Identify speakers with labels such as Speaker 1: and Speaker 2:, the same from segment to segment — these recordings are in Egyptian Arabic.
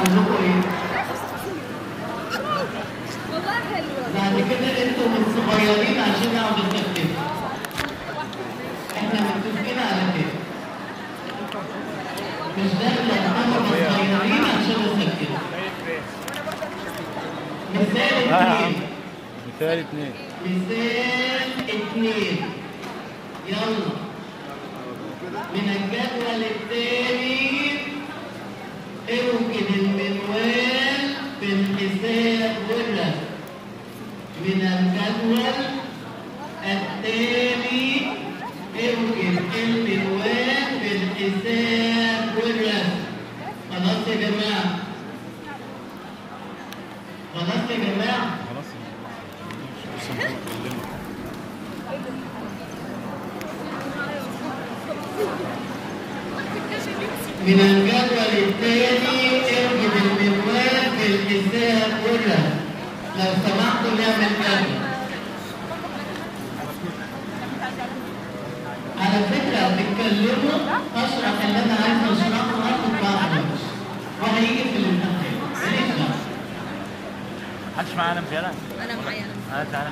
Speaker 1: اقول لكم ايه
Speaker 2: والله حلوة
Speaker 1: بعد كده انتوا من صغيرين عشان اقعد اتكلم احنا متفقين على كده مش داخله احنا صغيرين عشان اسكت مثال اثنين
Speaker 3: مثال اثنين
Speaker 1: مثال اثنين يلا من الجدول التالي اوجد المنوال في الحساب والرسم من الجدول التالي اوجد المنوال في الحساب والرسم خلاص يا جماعه خلاص يا جماعه
Speaker 3: خلاص بص أنا بكلمك.
Speaker 1: من الجدول التالي اوجد المنوال في الحساب والرسم لو سمحتوا نعمل كده على فكرة بتتكلموا اشرح اللي انا عايز اشرحه هاخد بعض وقت. وهيجي في الامتحان ماليش دعوة.
Speaker 3: محدش معانا مشارع؟
Speaker 2: أنا معايا أنا
Speaker 3: اه تعالى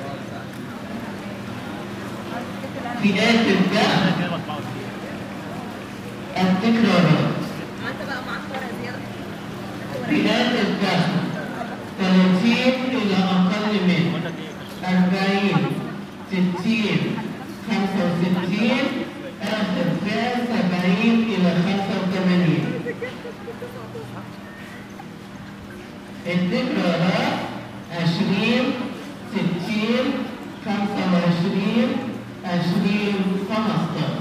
Speaker 1: في آخر ده
Speaker 3: انا كده بطبعه كتير
Speaker 1: التكرارات
Speaker 2: ما أنت بقى معاك ورقة زيادة
Speaker 1: في آخر ده 30 إلى أقل من
Speaker 3: وانت ايه
Speaker 1: 40 60 65 آخر فئة 70 إلى 85 التكرارات 20 60 25 20 15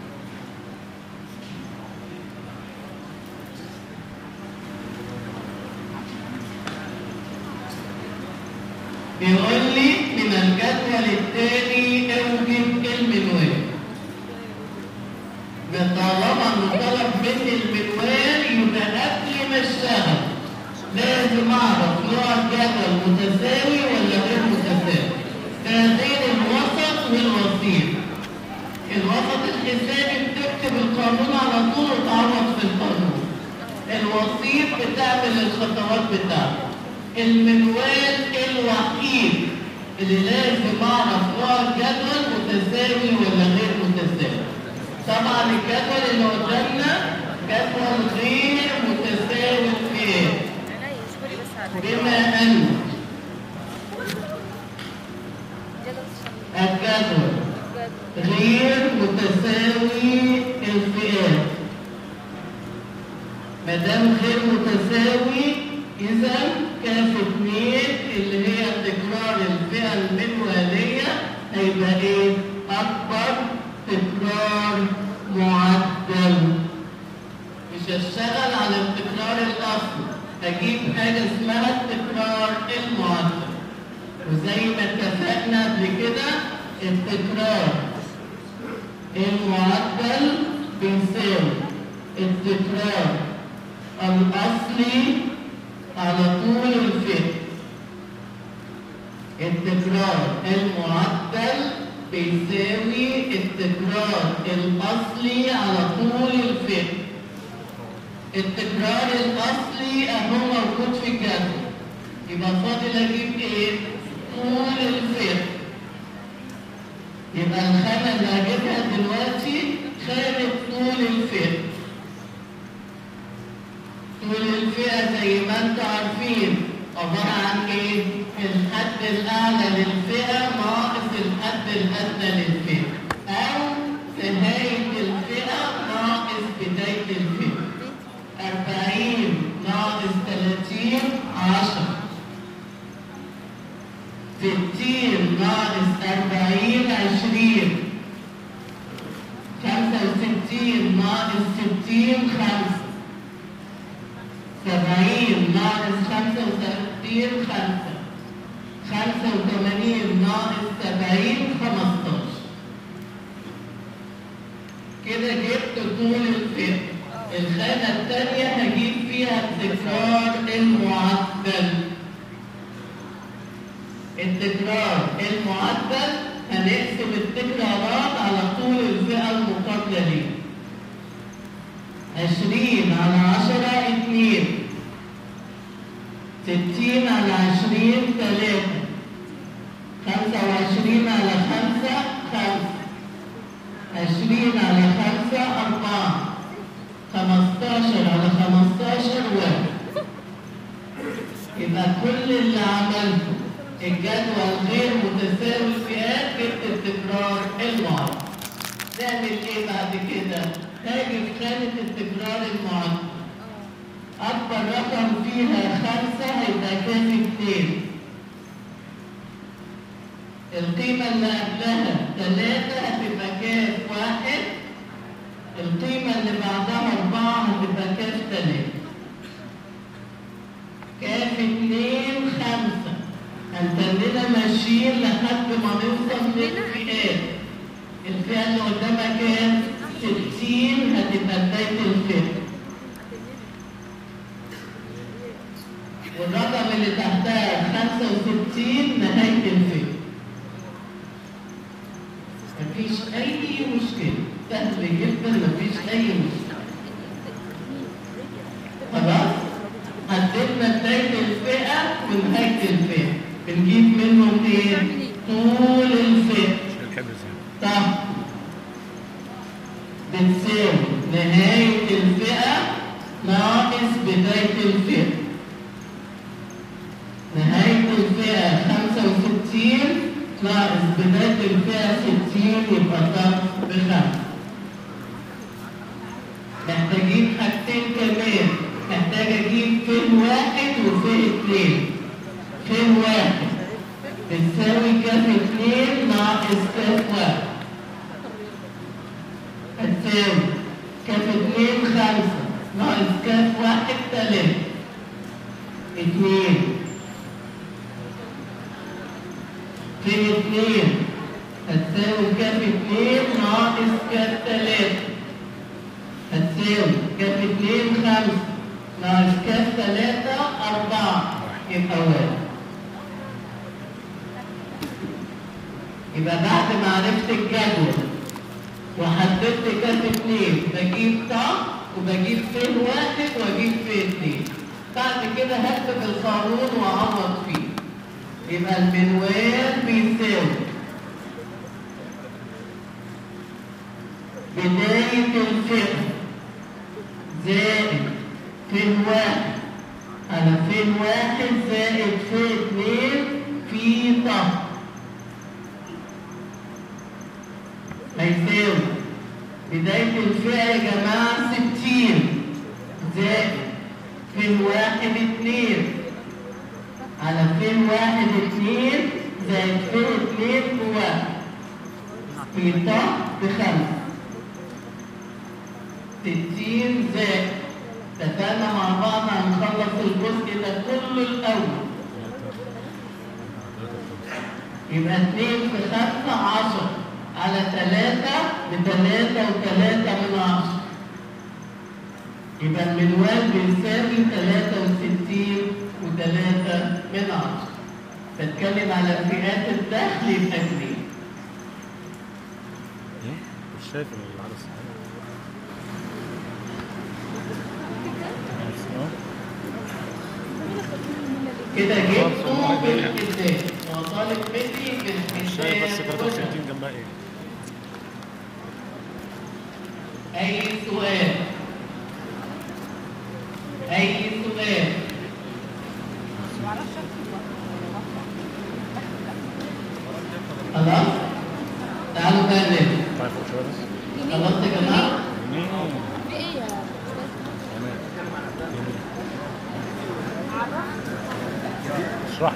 Speaker 1: بيقول لي من الجدول التالي اوجد المنوال طالما انه طلب مني المنوال يبقى قبل ما اشتغل لازم اعرف نوع الجدول متساوي ولا غير متساوي ده بين الوسط والوسيط الوسط الحسابي بتكتب القانون على طول وتعوض في القانون الوسيط بتعمل الخطوات بتاعته المنوال الوحيد اللي لازم اعرف نوع الجدول متساوي ولا غير متساوي طبعا الجدول اللي قدامنا جدول غير متساوي في ايه؟
Speaker 2: أنا يشكري بس على
Speaker 1: بما ان الجدول غير متساوي الفئات ما دام غير متساوي اذا كاف اثنين اللي هي تكرار الفئه المنواليه هيبقى ايه؟ اكبر تكرار معدل مش هشتغل على التكرار الاصلي هجيب حاجه اسمها التكرار المعدل وزي ما اتفقنا قبل كده التكرار المعدل بيساوي التكرار الأصلي على طول الفئة التكرار المعدل بيساوي التكرار الأصلي على طول الفئة التكرار الأصلي أهو موجود في الجدول يبقى فاضل أجيب إيه؟ طول الفئة يبقى الخانة اللي هجيبها دلوقتي خانة طول الفئة طول الفئة زي ما انتم عارفين عبارة عن ايه؟ الحد الأعلى للفئة ناقص الحد الأدنى للفئة أو نهاية الفئة ناقص بداية الفئة 40 ناقص 30 10 60 ناقص 40 20 65 ناقص 60 5 70 ناقص 35 5 85 ناقص 70 15 كده جبت طول الفئة الخانة التانية هجيب فيها التكرار المعدل التكرار المعدل هنقسم التكرارات على طول الفئة المقابلة ليه 20 على 10 2 ستين على عشرين ثلاثة خمسة وعشرين على خمسة خمسة عشرين على خمسة أربعة خمستاشر على خمستاشر واحد يبقى كل اللي عملته الجدول غير متساوي الفئات جبت التكرار المعد نعمل ايه بعد كده؟ هاجي في خانة التكرار المعد أكبر رقم فيها خمسة هيبقى كافي اتنين القيمة اللي قبلها ثلاثة هتبقى كاف واحد القيمة اللي بعدها أربعة هتبقى كاف ثلاثة كاف اتنين خمسة هنتننا ماشيين لحد ما نوصل للفئات الفئة اللي قدامها كام؟ ستين هتبقى بداية الفئة والرقم اللي تحتها 65 نهاية الفيلم مفيش أي مشكلة سهل جدا مفيش أي مشكلة خلاص حددنا بداية الفئة ونهاية الفئة بنجيب منهم ايه؟ طول الفئة
Speaker 3: الكبز يعني
Speaker 1: صح بتساوي نهاية الفئة ناقص بداية الفئة نهاية الفئة 65 ناقص بداية الفئة 60 يبقى ضرب بخمسة محتاجين حاجتين كمان محتاج اجيب فين واحد وفين اتنين فين واحد بتساوي كاف اتنين ناقص كاف واحد هتساوي كاف اتنين خمسة ناقص كاف واحد تلاتة اتنين فين اتنين هتساوي كاف اتنين ناقص كاف تلاتة هتساوي كاف اتنين خمسة ناقص كاف تلاتة أربعة يبقى واحد يبقى بعد ما عرفت الجدول وحددت كاف اتنين بجيب طا وبجيب فين واحد واجيب فين اتنين بعد كده هكتب القانون واعوض فيه يبقى المنوال بيساوي بداية الفئة زائد فين واحد على فين واحد زائد في اتنين في طه هيساوي بداية الفئة يا جماعة ستين زائد فين واحد اتنين على فين واحد اتنين زائد فين اتنين في واحد في طه بخمسة ستين زائد اتفقنا مع بعض هنخلص الجزء ده كله الأول يبقى اتنين في خمسة عشرة على تلاتة بتلاتة وتلاتة من عشرة يبقى المنوال بيساوي تلاتة وستين وتلاتة من عشرة بتكلم على فئات الدخل يبقى اتنين
Speaker 3: مش شايف العدد الصحيح
Speaker 1: كده جبته بالحساب هو طالب مني
Speaker 3: مش شايف بس
Speaker 1: بالحساب
Speaker 3: 63 جنبها ايه
Speaker 1: أي سؤال أي سؤال خلاص تعالوا بقى نبدأ
Speaker 3: طيب فوق شويه بس
Speaker 1: خلاص يا جماعة
Speaker 3: يمين
Speaker 2: في ايه يا
Speaker 3: يمين يمين اشرح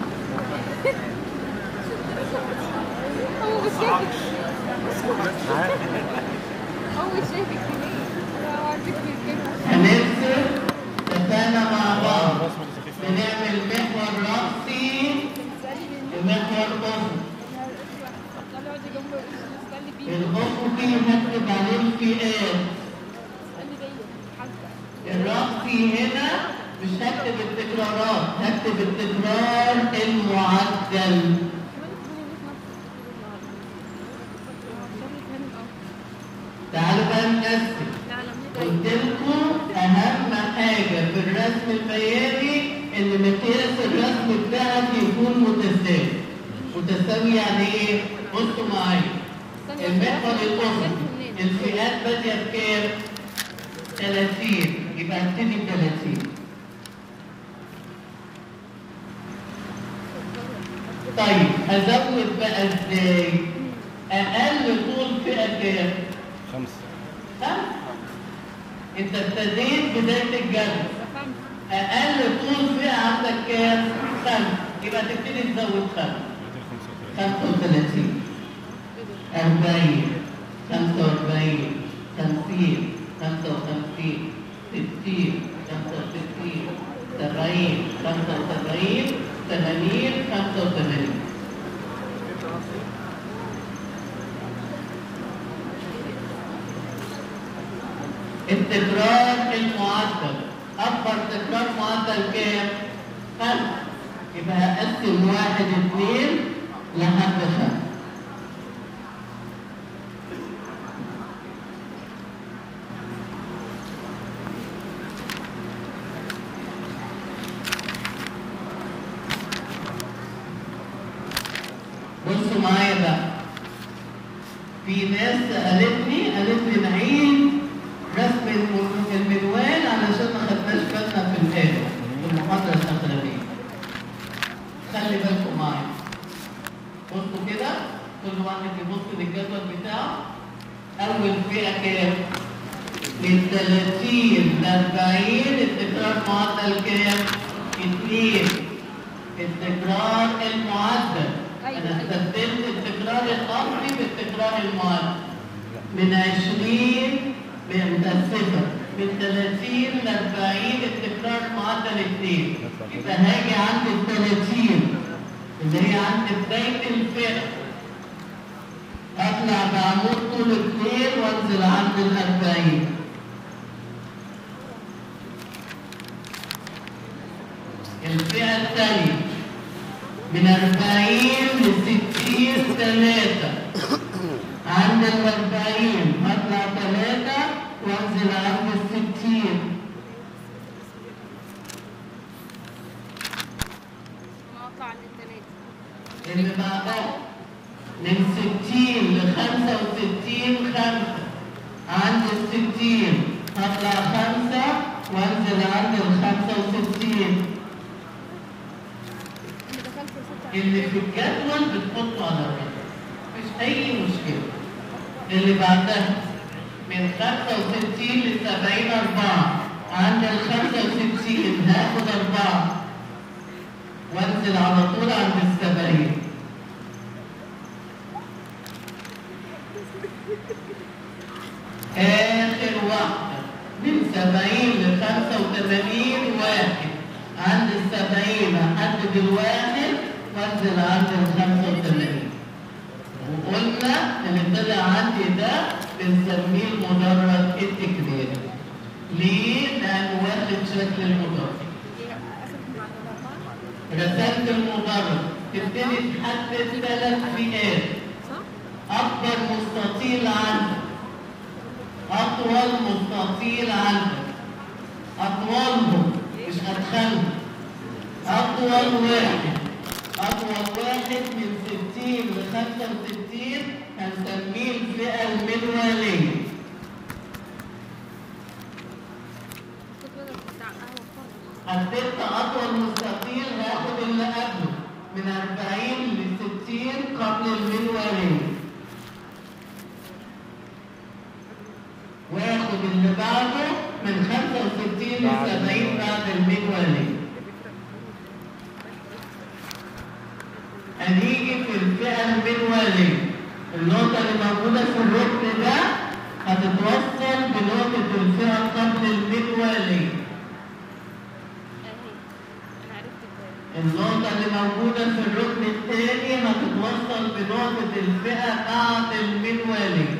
Speaker 2: هو مش شايفك
Speaker 3: عارف.
Speaker 2: هو مش شايفك هو عارفك كده
Speaker 1: هنرسم اتفقنا مع بعض
Speaker 3: الرسمه اللي خفيفه
Speaker 1: بنعمل محور رأسي ومحور أفقي
Speaker 2: طلع اقعدي جنبه اسالي بيه
Speaker 1: الأفقي هكتب عليه الفئات
Speaker 2: اسالي بيا حاسه
Speaker 1: الرأسي هنا مش هكتب التكرارات هكتب التكرار المعدل تعالوا بقى نقسم قلت لكم أهم حاجة في الرسم البياني ان مقياس الرسم بتاعك يكون متساوي متساوي يعني ايه؟ بصوا معايا
Speaker 2: استنى
Speaker 1: المحور
Speaker 2: جبته
Speaker 1: الأفقي
Speaker 2: منين؟
Speaker 1: الفئات بادية بكام؟ 30 يبقى ابتدي ب 30 طيب ازود بقى ازاي؟ اقل طول فئة كام؟
Speaker 3: خمسة
Speaker 1: خمسة انت ابتديت بداية الجدول
Speaker 2: خمسة
Speaker 1: اقل طول فئة عندك كام؟ خمسة يبقى تبتدي تزود خمسة
Speaker 3: دي 35
Speaker 1: 35 أربعين خمسة وأربعين خمسين خمسة وخمسين ستين خمسة وستين سبعين خمسة وسبعين ثمانين خمسة وثمانين التكرار المعدل أكبر تكرار معدل كام؟ خمسة يبقى هقسم واحد اثنين لحد خمسة بصوا معايا بقى في ناس سألتني قالت لي نعيد رسم الم- المنوال علشان ما خدناش بالنا في الآخر في المحاضرة الأخرانية خلي بالكم معايا بصوا كده كل واحد يبص للجدول بتاعه أول فئة كام؟ من 30 ل 40 التكرار معدل كام؟ 2 التكرار المعدل
Speaker 2: أيوة،
Speaker 1: أنا
Speaker 2: أيوة.
Speaker 1: استبدلت التكرار الأصلي بالتكرار المعدل من 20 متأسفة من 30 ل 40 التكرار معدل 2 يبقى هاجي عند ال 30 اللي هي عند بداية الفئة اطلع بعمود طول اثنين وانزل عند الأربعين الفئة الثانية من أربعين لستين ثلاثة عند الأربعين هطلع ثلاثة وانزل عند الستين
Speaker 2: مقطع للثلاثة
Speaker 1: اللي بعدها من 60 ل 65 خمسة عند ال 60 هطلع خمسة وانزل عند ال 65
Speaker 2: اللي دخلت ستة
Speaker 1: اللي في الجدول بتحطه على الرقم مفيش أي مشكلة اللي بعدها من 65 ل 70 أربعة عند ال 65 هاخد أربعة وانزل على طول عند السبعين آخر واحدة من سبعين لخمسة وثمانين واحد عند السبعين أحدد الواحد وانزل عند الخمسة وثمانين وقلنا اللي طلع عندي ده بنسميه المدرج التكراري ليه؟ لأنه واخد شكل المدرج رسمت المدرج تبتدي تحدد ثلاث فئات
Speaker 2: صح؟
Speaker 1: أكبر مستطيل عندك أطول مستطيل عندك أطولهم مش هتخلي أطول واحد أطول واحد من 60 ل 65 هنسميه الفئة المنوالية
Speaker 2: الفكرة بتاع قهوة خالص
Speaker 1: حددت أطول مستطيل هاخد اللي قبله من 40 ل 60 قبل المنوالية واخد اللي بعده من 65 ل 70 بعد المنوالية هنيجي في الفئة المنوالية النقطة اللي موجودة في الركن ده هتتوصل بنقطة الفئة قبل المنوالية
Speaker 2: اهي انا عرفت ازاي
Speaker 1: النقطة اللي موجودة في الركن الثاني هتتوصل بنقطة الفئة بعد المنوالية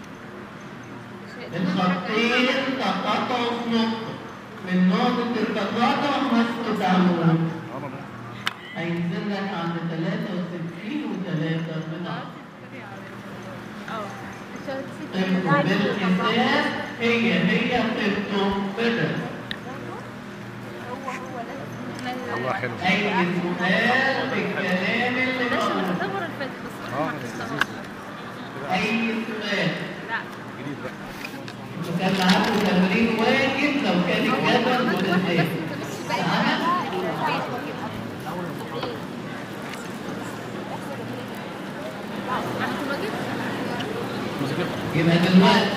Speaker 1: الخطين تقاطعوا في نقطة من نقطة التقاطع مسكت عمود هينزل لك عند 63 و3 من
Speaker 2: اه عشان
Speaker 1: قيمته بالحساب هي هي قيمته بالرسم
Speaker 2: هو
Speaker 3: الله حلو
Speaker 1: أي سؤال في الكلام اللي
Speaker 2: معلش
Speaker 1: موجود
Speaker 2: ده ورا الفاتح بس
Speaker 3: اه لذيذ
Speaker 1: أي سؤال
Speaker 2: لا
Speaker 3: جديد بقى
Speaker 1: انتوا كان معاكم تمرين واجب لو كان الجدول متساوي
Speaker 3: مذاكرة
Speaker 1: يبقى دلوقتي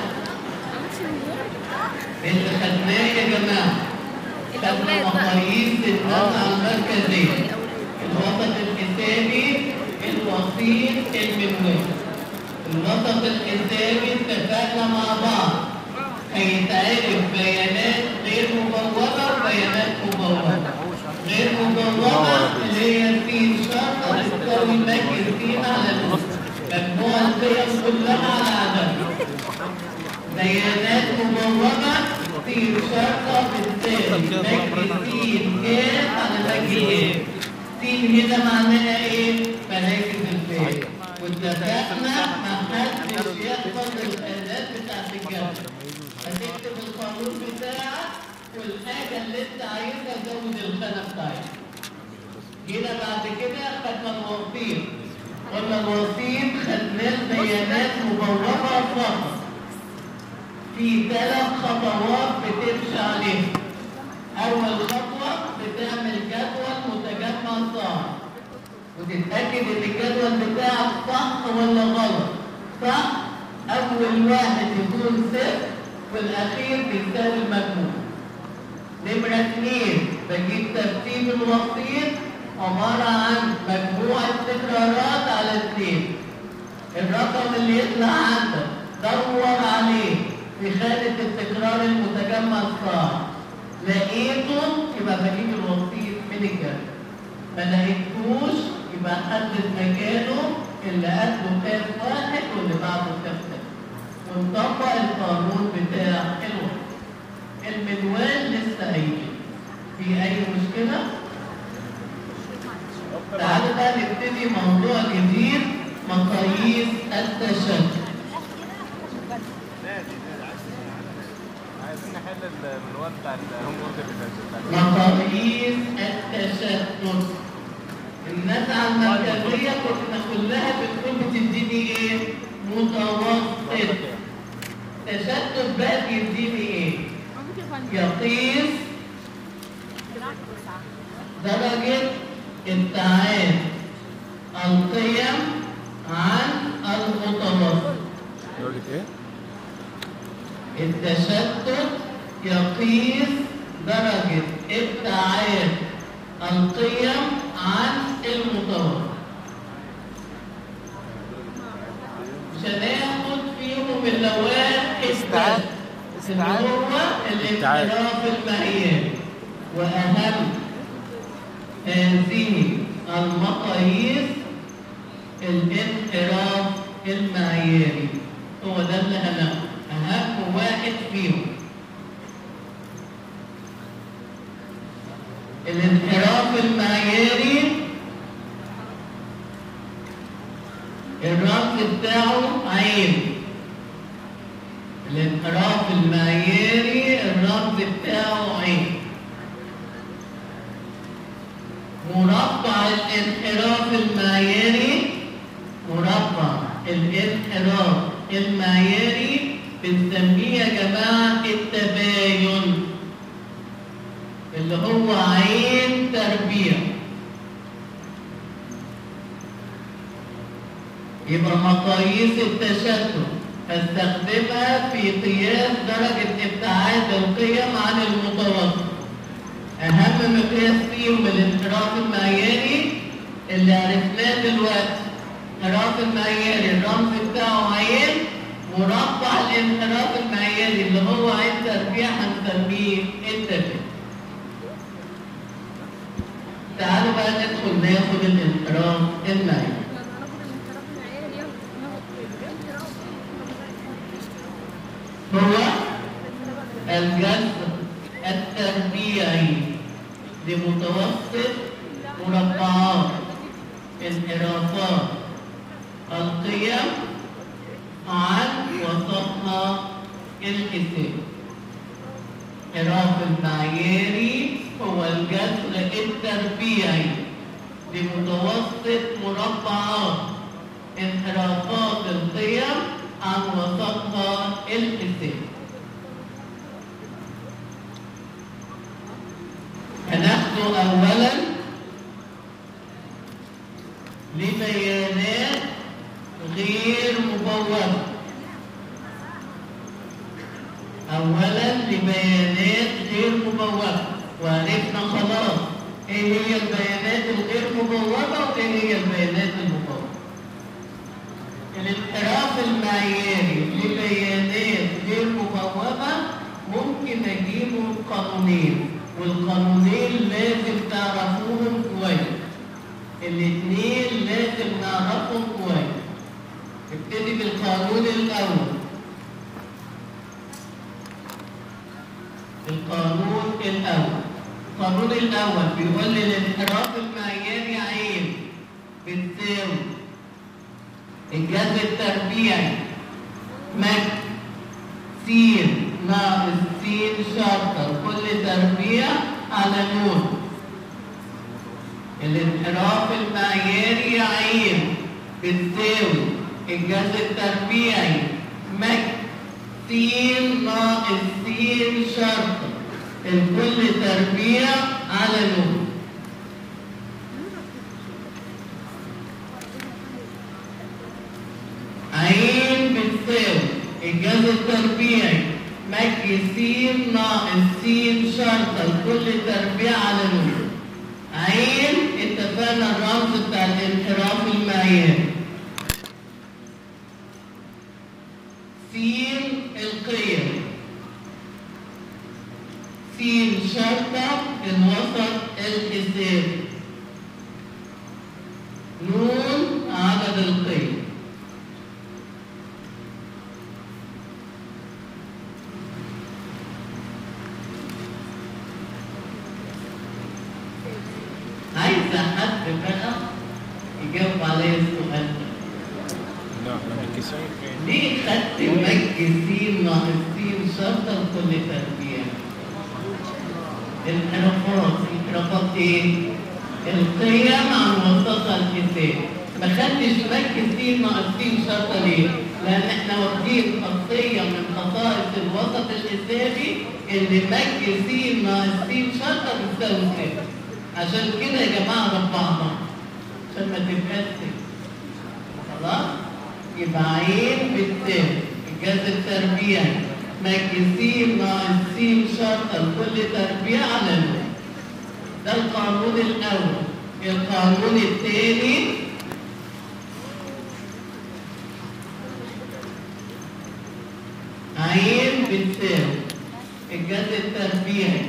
Speaker 1: اللي خدناه يا جماعة خدنا مقاييس الدفع المركزية الوسط الحسابي الوسيط المنوي الوسط الحسابي اتفقنا مع بعض هيتعرف بيانات غير مبوبة وبيانات مبوبة غير مبوبة اللي هي في شرط بتساوي مجهز فيها على الوسط مجموع القيم كلها على عددها بيانات مبوبة في شرطة بتساوي مجهزين كام على مجهزين سين هنا معناها ايه؟ مراكز الفعل واتفقنا محدش يحفظ الآلات بتاعت الجبل هتكتب القانون بتاعك والحاجة اللي انت عايزها زود الخانة بتاعتك جينا بعد كده خدنا الوسيط قلنا الوسيط خدناه بيانات مبوبة فقط في ثلاث خطوات بتمشي عليها أول خطوة بتعمل جدول متجمع صح وتتأكد إن الجدول بتاعك صح ولا غلط صح أول واحد يكون صفر والأخير بيساوي المجموع نمرة اثنين بجيب ترتيب الوسيط عبارة عن مجموعة تكرارات على اثنين الرقم اللي يطلع عندك دور عليه في خانة التكرار المتجمع الصح لقيته يبقى بجيب الوسيط من الجدول ما لقيتهوش يبقى حدد مكانه اللي قبله كام واحد واللي بعده كام تاني ونطبق القانون بتاع الوقت المنوال لسه هيجي في اي مشكله تعالوا بقى نبتدي موضوع جديد مقاييس التشتت
Speaker 4: عايزين نحل المنوال بتاع الهوم ورك اللي فات
Speaker 1: مقاييس التشتت النزعة المركزية كنا كلها بتكون بتديني ايه؟ متوسط تشتت بقى بيديني ايه؟ يقيس درجة ابتعاد القيم عن المتوسط
Speaker 3: درجة ايه؟
Speaker 1: التشتت يقيس درجة ابتعاد القيم عن المتوسط مش هناخد فيهم الا واحد
Speaker 4: استعاد.
Speaker 1: بس اللي هو
Speaker 3: استعاد.
Speaker 1: الانحراف المعياري واهم هذه المقاييس الانحراف المعياري هو ده اللي هناخده اهم واحد فيهم الانحراف المعياري الرمز بتاعه عين الانحراف المعياري الرمز بتاعه عين مربع الانحراف المعياري مربع الانحراف المعياري بنسميه يا جماعة التباين اللي هو عين تربيع يبقى مقاييس التشتت استخدمها في قياس درجة ابتعاد القيم عن المتوسط أهم مقياس فيهم الانحراف المعياري اللي عرفناه دلوقتي الانحراف المعياري الرمز بتاعه عين مربع الانحراف المعياري اللي هو عين تربيع هنسميه التباين تعالوا بقى ندخل ناخد الانحراف المعياري هو الجذر التربيعي لمتوسط مربعات انحرافات القيم عن وسطها الحساب انحراف المعياري هو الجذر التربيعي لمتوسط مربعات انحرافات القيم عن وسطها الحسابي هناخده أولا لبيانات غير مبوبة أولا لبيانات غير مبوبة وعرفنا خلاص إيه هي البيانات الغير مبوبة وإيه هي البيانات المبوبة الانحراف المعياري لبيانات غير مبوبة ممكن أجيبه قانونين والقانونين لازم تعرفوهم كويس الاثنين لازم نعرفهم كويس نبتدي بالقانون الأول القانون الأول القانون الأول بيقول لي الانحراف المعياري عين بتساوي الجذر التربيعي مك س ناقص س شرطة كل تربيع على نون الانحراف المعياري عين بتساوي الجذر التربيعي مك س ناقص س شرطة الكل تربيع على نون عين بتساوي الجذر التربيعي مك س ناقص س شرطة الكل تربيع على نون عين اتفقنا الرمز بتاع الانحراف المعياري س القيم س شرطة الوسط الحسابي نون عدد القيم عايزة حد بقى يجاوب عليا السؤال ده
Speaker 3: لا احنا مركزين
Speaker 1: ليه خدت مج س ناقص س شرطة لكل تربيع؟ الانحرافات انحرافات ايه؟ القيم عن وسطها الحساب ما خدتش مج س ناقص س شرطة ليه؟ لأن احنا واخدين خاصية من خصائص الوسط الحسابي اللي مج س ناقص س شرطة بتساوي صفر عشان كده يا جماعة ربعنا عشان ما تبقاش صفر خلاص؟ يبقى عين بتساوي الجذر التربيعي مجزين ناقص س شرطة لكل تربيع على نون ده القانون الأول القانون الثاني عين بتساوي الجذر التربيعي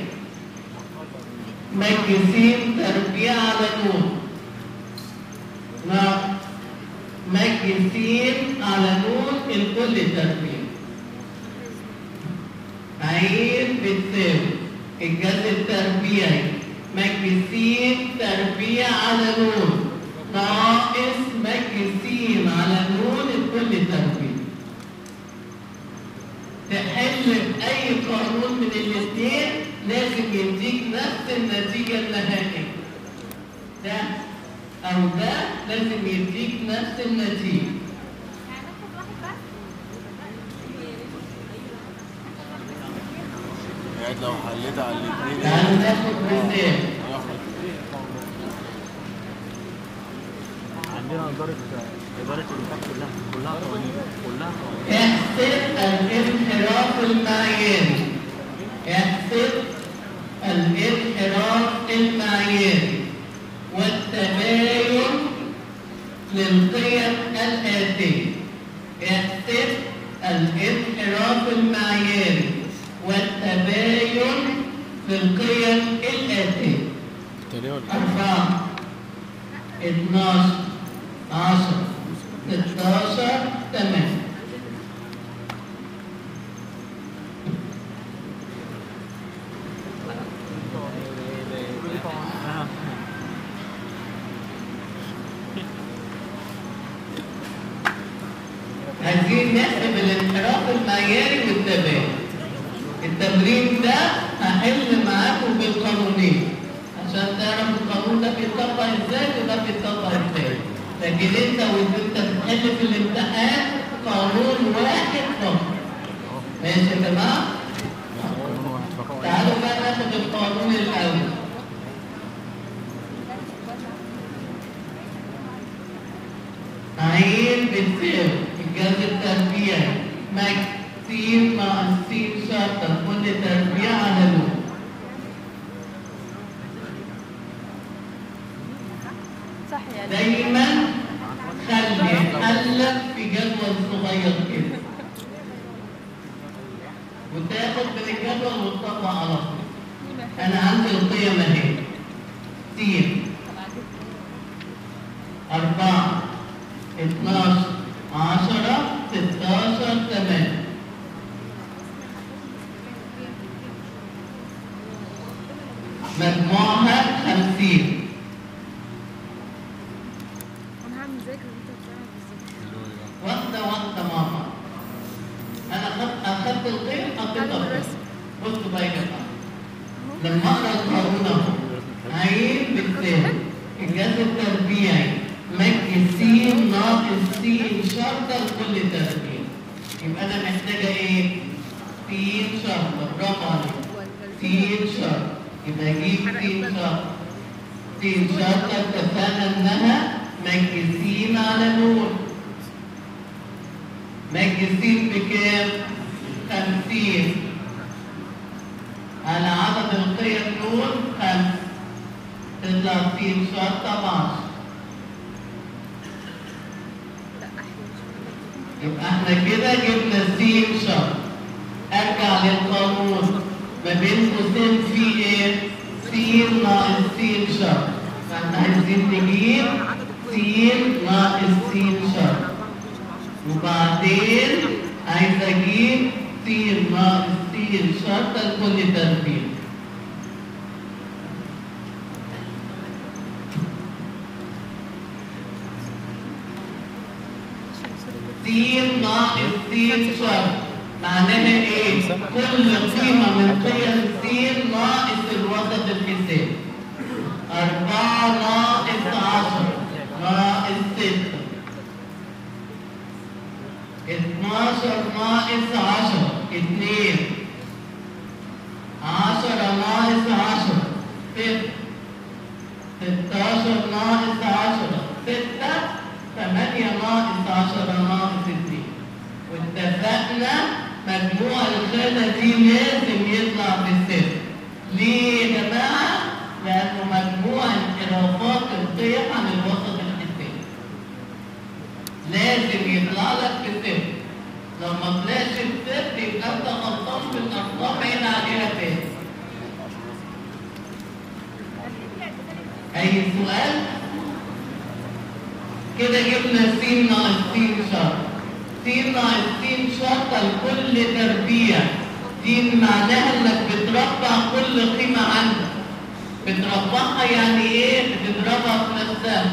Speaker 1: مجزين تربيع على نون ناقص مجلسين على نون الكل تربيع عين بتساوي الجذر التربيعي مجلسين تربيع على نون ناقص مجلسين على نون الكل تربيع تحل بأي قانون من الاثنين لازم يديك نفس النتيجة النهائية ده أو ده لازم يديك نفس النتيجة
Speaker 2: يعني ناخد واحد بس
Speaker 3: يعني لو حليت على الاثنين
Speaker 1: تعالوا ناخد مثال
Speaker 4: عندنا إدارة إدارة الإنتاج كلها كلها قوانين كلها قوانين
Speaker 1: احسب الانحراف المعياري احسب الانحراف المعياري والتباين للقيم الآتية احسب الانحراف المعياري والتباين للقيم الآتية
Speaker 3: تاني ولا
Speaker 1: أربعة اتناشر عشرة ستاشر تمام
Speaker 4: آه.
Speaker 1: عايزين نحسب الانحراف المعياري والتباين التمرين ده هحل معاكم بالقانونين عشان تعرف القانون ده بيطبق ازاي وده بيطبق ازاي لكن انت وانت بتحل في الامتحان قانون واحد فقط ماشي يا جماعه؟
Speaker 4: قانون واحد فقط
Speaker 1: تعالوا بقى ناخد القانون الاول عين بتساوي الجذر التربيعي ماك سين مع السين شرطة كل تربيع على لون
Speaker 2: صح يعني
Speaker 1: دايما خلي حلك في جدول صغير كده وتاخد من الجدول وتطبق على طول انا عندي القيم اهي سين أربعة اتناشر عشرة ستاشر تمانية مجموعها خمسين
Speaker 2: انا هعمل زيك وانت بتعمل بالظبط
Speaker 1: واحدة واحدة مع بعض أنا أخدت أخدت القيم حطيتها
Speaker 2: تعالوا
Speaker 1: في
Speaker 2: بالرسم.
Speaker 1: بصوا بقى يا جماعة لما أقرأ القانون أهو عين بتساوي الجذر التربيعي مج س ناقص س شرطة لكل تربيع يبقى أنا محتاجة إيه؟ س شرطة برافو عليك س شرطة يبقى أجيب س شرطة س شرطة اتفقنا إنها مج س على نون مج س بكام؟ خمسين على عدد القيم نون خمسة تطلع س شرطة بعشرة
Speaker 2: لا احلى
Speaker 1: يبقى احنا كده جبنا س شرط ارجع للقانون ما بين قوسين في ايه؟ س ناقص س شرط فاحنا عايزين نجيب س ناقص س شرط وبعدين عايز اجيب س ناقص س شرط لكل تربيع س ناقص س شرط معناها ايه؟ كل قيمة من قيم س ناقص الوسط الحسابي أربعة ناقص عشرة ناقص ستة اتناشر ناقص عشرة اتنين عشرة ناقص عشرة ستة ستاشر ناقص عشرة ستة ثمانية ناقص عشرة ناقص اتنين واتفقنا مجموع الخانة دي لازم يطلع بصفر ليه يا جماعة؟ لأنه مجموع انحرافات القيم عن الوسط الحسابي لازم يطلع لك بصفر لو ما طلعش بصفر يبقى انت غلطان في الارقام هنا عليها تاني اي سؤال كده جبنا س ناقص س شرط س ناقص س شرط لكل تربيع دي معناها انك بتربع كل قيمه عندك بتربعها يعني ايه بتضربها في نفسها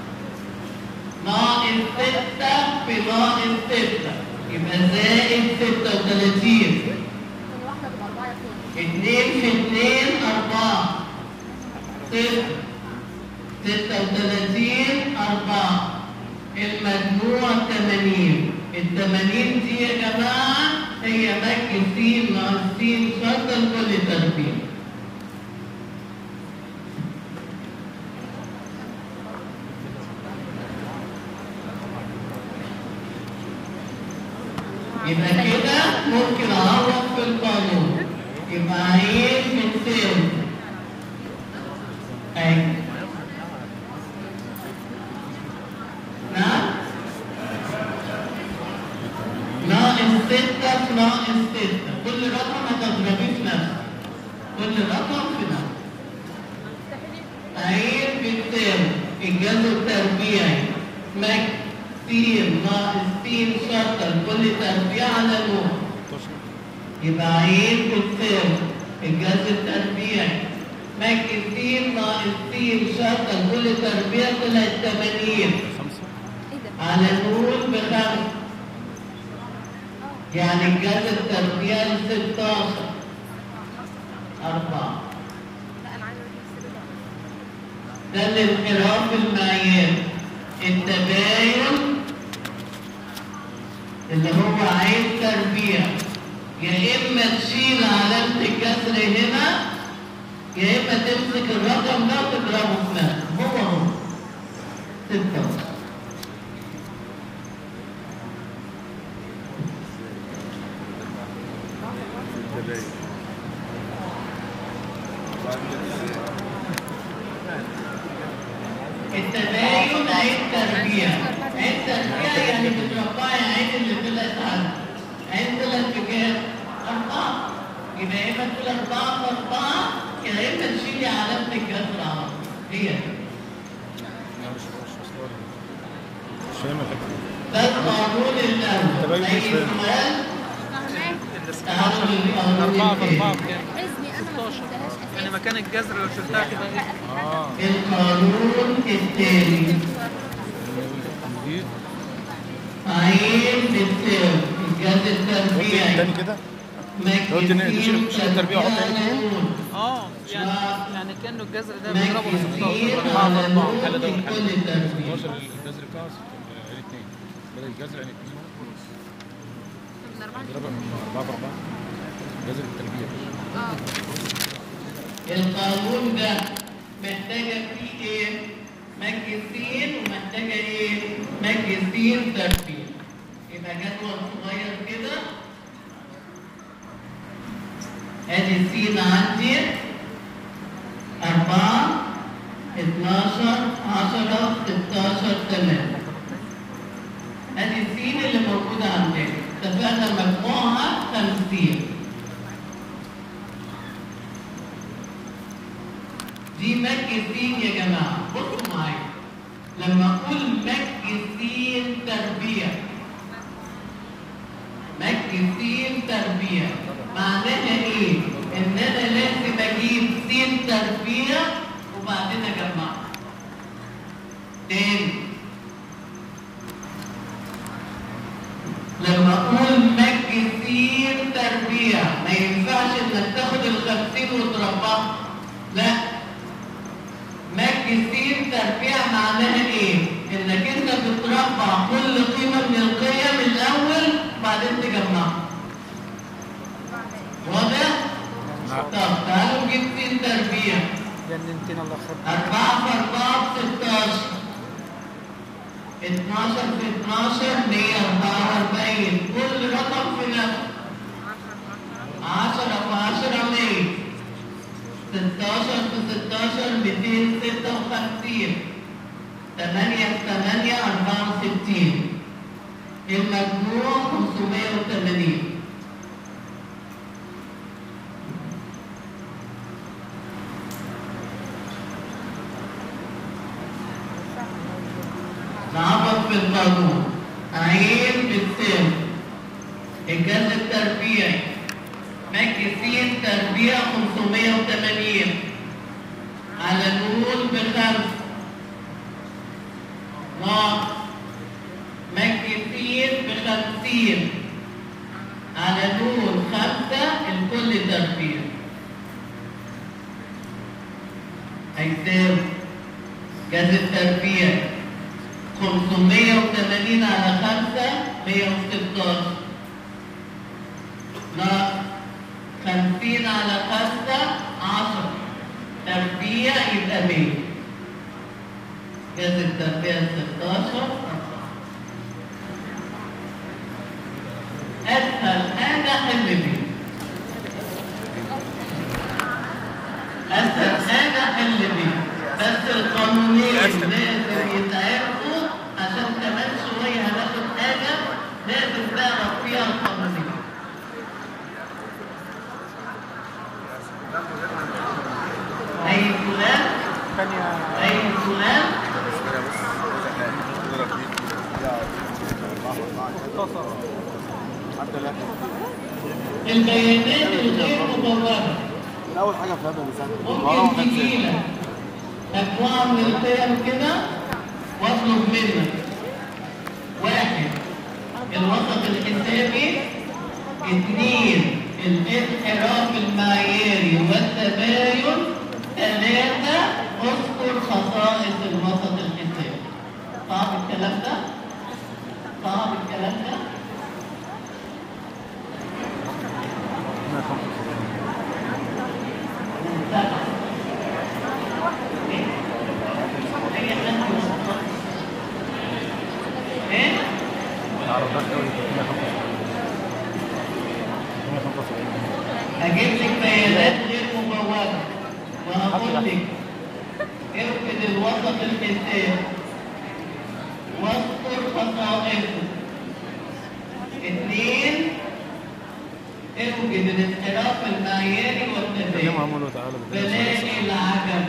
Speaker 1: ناقص ستة في ناقص ستة يبقى زائد ستة وثلاثين
Speaker 2: واحدة بالأربعة يا فوق
Speaker 1: اتنين في اتنين أربعة ستة ستة وثلاثين أربعة المجموع تمانين التمانين دي يا جماعة هي مج س ناقص س شرط لكل تربيع يبقى كده ممكن اعوض في القانون يبقى عين بتساوي اي نعم ناقص ستة في ناقص ستة كل رقم هتضربيه في نفسه كل رقم في نفسه عين بتساوي الجذر التربيعي مج س ناقص س شرطة لكل تربيع على نوع يبقى عين بتساوي الجذر التربيعي مج س ناقص س شرطة لكل تربيع طلعت 80
Speaker 4: خمسة
Speaker 2: ايه ده؟
Speaker 1: على نقول بخمسة يعني الجذر التربيعي 16 أربعة
Speaker 2: لا انا عايزه اجيب السيرة
Speaker 1: ده الانحراف المعياري التباين اللي هو عايز تربيع يا اما تشيل علامة الكسر هنا يا اما تمسك الرقم ده وتضربه في نفسه هو هو ستة التباين عيد تربيع عيد تربيع يعني بتربعي عين اللي طلعت عنها عين طلعت بكام؟ أربعة يبقى يا إما تقول أربعة في أربعة يا إما تشيلي علامة الكسر على طول. هي
Speaker 3: لا مش مش مش مش فاهم الحته
Speaker 1: ده القانون الأول
Speaker 3: تباين
Speaker 1: أي
Speaker 3: مش فاهم.
Speaker 1: سؤال
Speaker 2: فاهماك
Speaker 1: تعالوا للقانون
Speaker 4: أربعة في أربعة
Speaker 1: الثاني
Speaker 4: بكام؟
Speaker 2: حزني انا ما
Speaker 4: 16
Speaker 2: فهمتهاش
Speaker 4: يعني
Speaker 2: اساسا
Speaker 4: مكان الجذر لو شلتها تبقى ايه؟
Speaker 3: اه
Speaker 1: القانون الثاني
Speaker 3: دي
Speaker 1: عين بتساوي الجهاز التربيعي
Speaker 3: تاني كده قلت إن تشيل- تشيل التربيع وحط عين تاني؟
Speaker 4: اه يعني يعني كانه الجذر ده بيضربه في
Speaker 1: مكسين
Speaker 4: 16 4
Speaker 1: على
Speaker 4: في 4
Speaker 1: نون
Speaker 3: حل ده
Speaker 1: في
Speaker 3: والحل
Speaker 1: كل تربيع
Speaker 3: 12 الجذر بتاعه عين اثنين بدل الجذر عين اثنين
Speaker 2: من أربعة
Speaker 3: اضربها من 4 في 4 جذر التربيع
Speaker 2: اه
Speaker 1: القانون ده محتاجة فيه ايه؟ مجسين ومحتاجة ايه؟ مجسين تربيع يبقى جدول صغير كده ادي السين عندي أربعة اتناشر عشرة ستاشر تمام ادي السين اللي موجودة عندنا اتفقنا مجموعها خمسين دي مجسين يا جماعة بصوا معايا لما أقول مجسين تربيع مجسين تربيع معناها إيه؟ إن أنا لازم أجيب سين تربيع وبعدين أجمعها تاني لما أقول مجسين تربيع ما ينفعش إنك تاخد الخمسين وتربعها لا مجسين تربيع معناها ايه؟ انك انت بتربع كل قيمة من القيم الاول وبعدين تجمعها. واضح؟ طب تعالوا نجيب سين تربيع.
Speaker 4: جننتين الله يخرب
Speaker 1: أربعة في أربعة بستاشر. اتناشر في اتناشر مية أربعة وأربعين. كل رقم في نفسه. عشرة في عشرة مية. ستاشر في ستاشر ميتين ستة وخمسين تمانية في تمانية أربعة وستين المجموع خمسمية وتمانين نعبط في القانون عين بتساوي الجذر التربيعي مجسين تربيع 580 على نون بخمس ناقص مجسين بخمسين على نون خمسة الكل تربيع هيساوي جذر التربيع 580 على خمسة 116 ناقص خمسين على خمسة عشرة تربيع يبقى مية جذر التربيع ستاشر أسهل حاجة حل بيه أسهل حاجة حل بيه بس القانونين لازم يتعرفوا عشان كمان شوية هناخد حاجة لازم تعرف فيها القانونين أي فلان
Speaker 4: ثانية
Speaker 1: أي فلان البيانات الغير مبررة
Speaker 5: اول حاجه فهمها مثلا
Speaker 1: ممكن تجيلك مجموعة من القيم كده واطلب منك واحد الوسط الحسابي اثنين الانحراف المعياري والتباين ثلاثة اذكر خصائص الوسط الحسابي صعب الكلام ده؟ صعب الكلام ده؟ سبعة. إيه؟ أي حد يوصل. إيه؟
Speaker 3: تعرضات قوي 175
Speaker 1: هجيب لك بيانات غير مبوبة وهقول لك ارفد الوسط الحساب واذكر خصائصه اثنين اوجد الانحراف المعياري
Speaker 3: كلمة
Speaker 1: والتباين
Speaker 3: عمله تعالى
Speaker 1: بلاقي العجب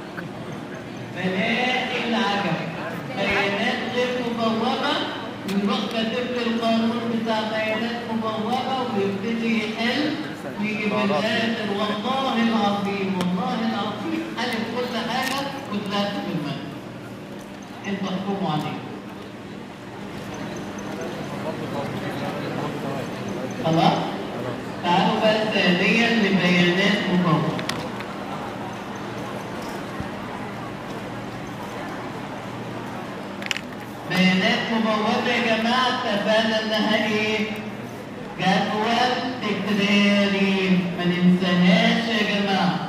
Speaker 1: بلاقي العجب بيانات غير مبوبة يروح كاتب لي القانون بتاع بيانات مبوبة ويبتدي يحل ويجي في الآخر والله العظيم والله العظيم ألف كل حاجة وثلاثة في المادة انتوا احكموا عليه خلاص؟ تعالوا بقى ثانيا لبيانات مبوبة بيانات مبوبة يا جماعة اتفقنا انها ايه؟ جدول تكراري ما ننساهاش يا جماعة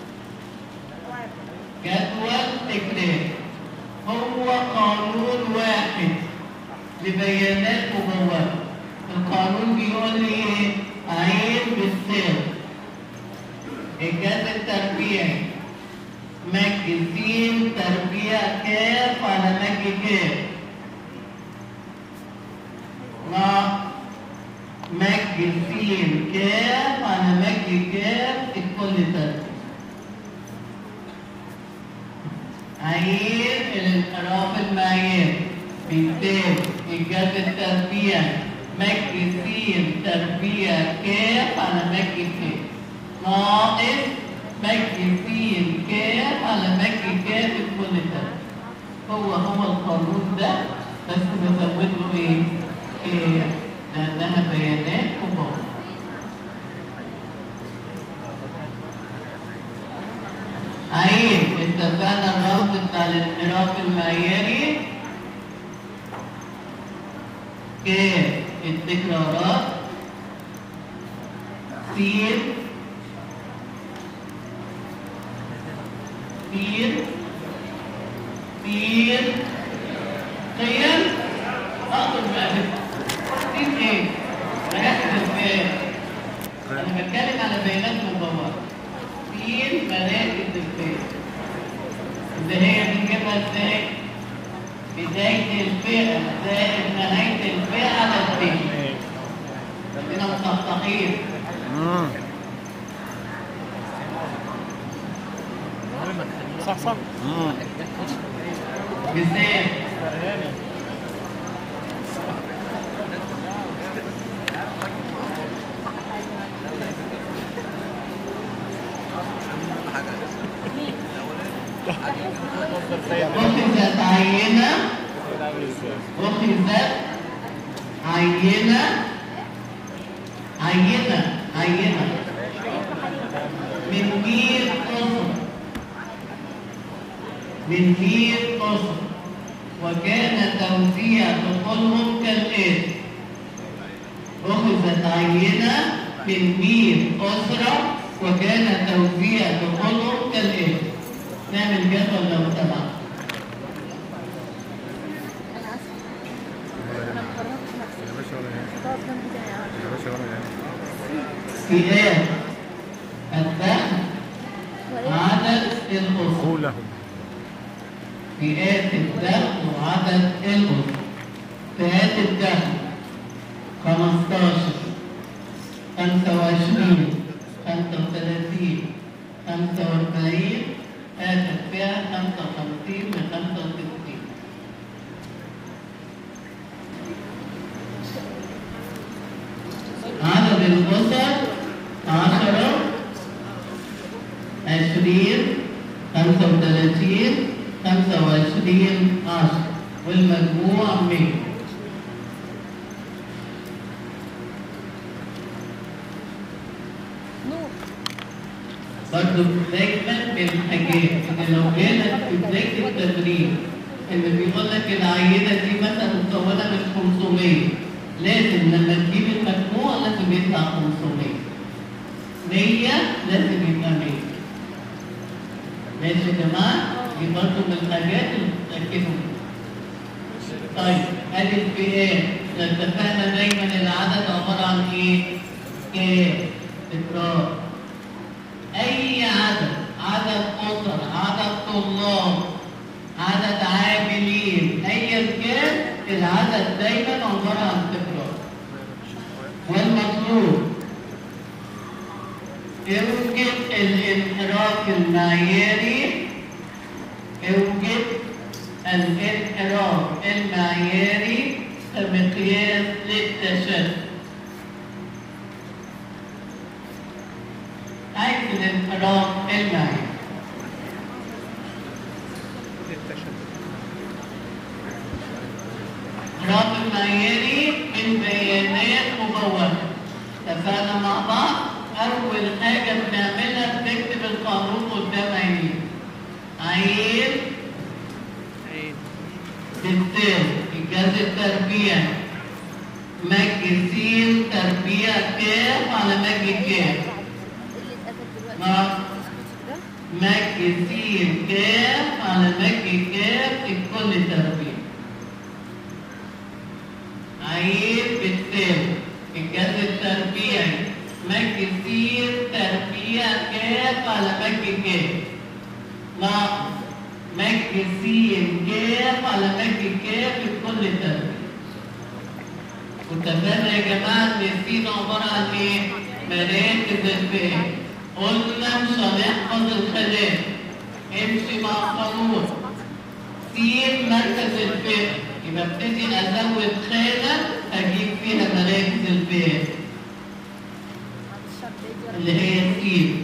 Speaker 1: جدول تكراري هو قانون واحد لبيانات مبوبة القانون بيقول لي ايه؟ عين بالسين الجذر التربيعي مج سين تربيع كاف على مج كاف مع مج سين كاف على مج كاف الكل تربيع عين الانحراف المعياري بالتالي الجذر التربيع مج سين تربيع كاف على مج كاف ناقص مج سين كاف على مج كاف الكل تربيع هو هو القانون ده بس بزود له ايه؟ ايه لانها بيانات كبار عين اتفقنا الربط بتاع الانحراف المعياري كاف التكرارات سين سين سين قيم اقدر بقى سين ايه؟ ركز في انا بتكلم على بيانات مدورة سين مراكز الفئة اللي هي بنجيبها ازاي؟ بداية الفئة زائد نهاية الفئة على الفئة عندنا مسطحين
Speaker 3: صح صح
Speaker 1: مثال أخذت عينة أخذت عينة عينة عينة من مية قصر من مية قصر وكان توزيع دخولهم كالآتي أخذت عينة من مية أسرة وكان توزيع دخولهم كالآتي نعمل جدول لو سمحت
Speaker 3: يا باشا ولا يهمك. يا باشا ولا يهمك.
Speaker 1: فئات الدخل عدد الأسر
Speaker 3: قولهم
Speaker 1: فئات الدخل وعدد الأسر فئات الدخل 15 25 35 45 آخر فئة 55 ل 65 عدد الأسر 10 عشرين خمسة وثلاثين خمسة وعشرين عشر والمجموع مية برضه دايما من الحاجات ان لو جالك في بدايه التدريب ان بيقول لك العينه دي مثلا مكونه من 500 لازم لما تجيب المجموع لازم يطلع 500 100 لازم يبقى 100 ماشي يا جماعه دي برضه من الحاجات اللي تتاكدوا منها طيب ادي الفئات اتفقنا دايما العدد عباره عن ايه؟ كام؟ تكرار اي عدد عدد اسر عدد طلاب عدد عاملين ايا كان العدد دايما عباره عن تكرار والمطلوب اوجد الانحراف المعياري اوجد الانحراف المعياري كمقياس للتشتت عايز الانحراف المعياري الانحراف المعياري من بيانات مبوبة اتفقنا مع بعض أول حاجة بنعملها بنكتب القانون قدام عينينا عين بالتالي إنجاز التربيع مج سين تربيع كاف على مج كاف مع مج سين كاف على مج كاف الكل تربيع عين بالتالي إنجاز التربيع مج سين تربيع كاف على مج كاف مع مج سين كاف على مج كاف الكل تربيع واتفقنا يا جماعه ان السين عباره عن ايه؟ مراكز الفهم قلنا مش هنحفظ الخلايا امشي مع القانون سين مركز الفهم يبقى ابتدي ازود خانه اجيب فيها مراكز الفهم اللي هي السين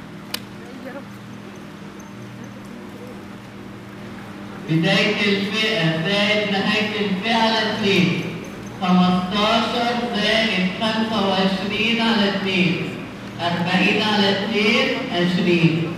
Speaker 1: بداية الفئة زائد نهاية الفئة على 2 15 زائد 25 على 2 40 على 2 20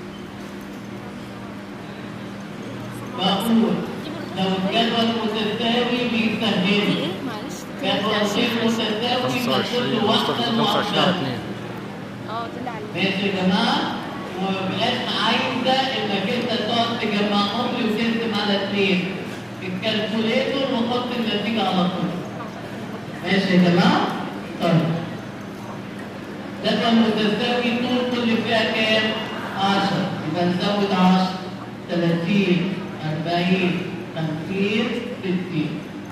Speaker 1: بقول لو الجدول متساوي بيسهل جدول غير متساوي بكل واحدة
Speaker 3: 25 على
Speaker 1: لوحدها
Speaker 3: 2
Speaker 2: اه طلع عليه
Speaker 1: ماشي يا جماعه وما بقاش عايزه انك انت تقعد تجمعهم لي وتقسم على اثنين الكالكوليتور وحط النتيجه على طول ماشي يا جماعه طيب جدول متساوي طول كل فئه كام 10 يبقى نزود 10 30 40 50 60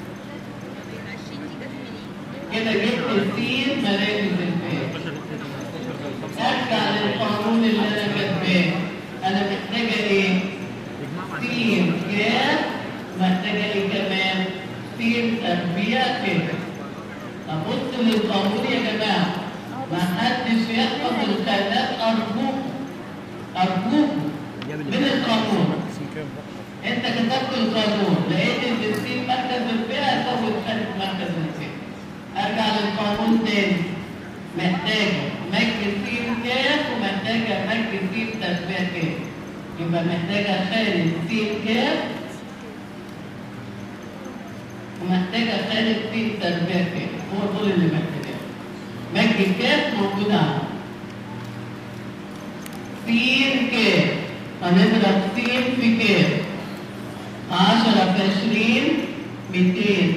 Speaker 1: كده جبت السين مراكز الفئه ارجع للقانون اللي انا كاتباه انا محتاجه ايه؟ سين كام محتاجه ايه كمان؟ سين تربيع كده ابص للقانون يا جماعه ما حدش يحفظ الخانات ارجوكم ارجوكم من القانون
Speaker 3: اسم كام بقى؟
Speaker 1: انت كتبت القانون لقيت ان السين مركز الفئه زود خانه مركز الفئه ارجع للقانون تاني محتاجه مج سين كاف ومحتاجه مج سين تربيع كاف يبقى محتاجه خالد سين كاف ومحتاجه خالد سين تربيع كاف هو دول اللي محتاجاه مج كاف موجود عندي سين كاف هنضرب سين في كاف 10 في 20 200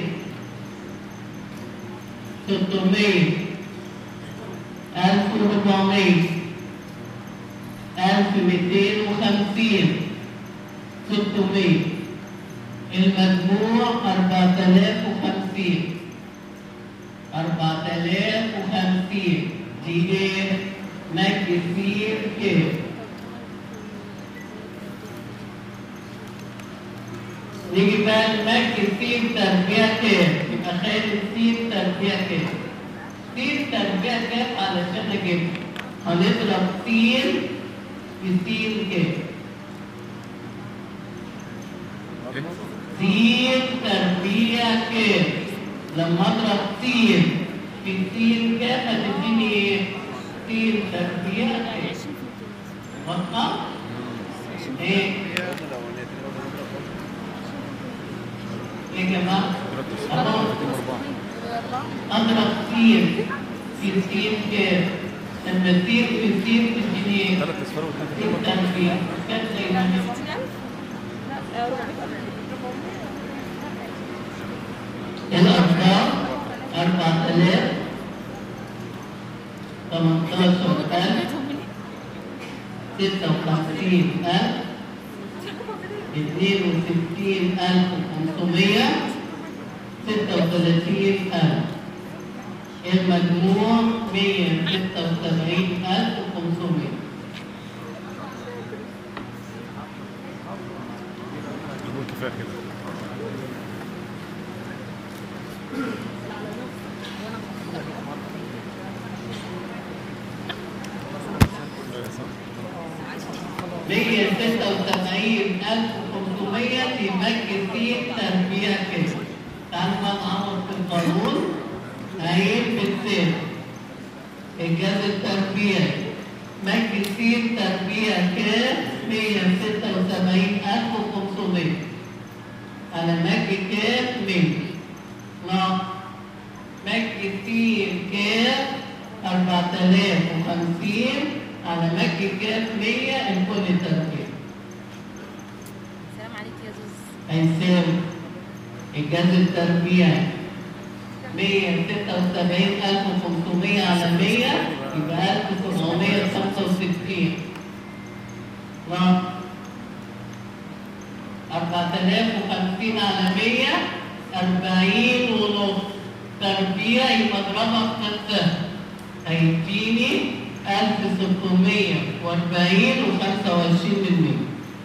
Speaker 1: 600 ألف وأربعمية ألف ميتين وخمسين ستمية المجموع أربعة آلاف وخمسين أربعة آلاف وخمسين دي إيه؟ مجلسين كام؟ نيجي بقى المجلسين تربيع كام؟ يبقى خالد سين تربيع كام؟ سين تربيع كام علشان اجيب هنضرب سين في سين كام سين تربيع كام لما اضرب سين في سين كام هتديني ايه سين تربيع كام واضحة؟ ايه؟ ايه يا جماعة؟ أهو أضرب سين في سين كام؟ لما سين في سين تديني
Speaker 3: ثلاث اصفار
Speaker 1: سين
Speaker 3: واثنين
Speaker 1: تنفيذ كام زي ما هي؟ الأرقام أربعة آلاف ثمنتاشر ألف ستة وخمسين ألف اثنين وستين ألف وخمسمية ستة وثلاثين ألف المجموع مية ستة وسبعين ألف وخمسمية
Speaker 3: يقول كفايه كده
Speaker 1: مية ستة وسبعين ألف وخمسمية في مجلسين تربية كده تعالوا بقى نعوض في القانون عين بالسين إنجاز التربية مجلسين تربية كام مية ستة وسبعين ألف وخمسمية على مجل كام مية ناقص مجلسين كام أربعة آلاف وخمسين على مجل كام مية الكل تربية
Speaker 2: سلام عليك يا زوز
Speaker 1: هيساوي إنجاز التربية 176500 على 100 يبقى 1765 ناقص 4050 على 100 40 ونص تربية يبقى اضربها في نفسها هيديني 1640 و25 من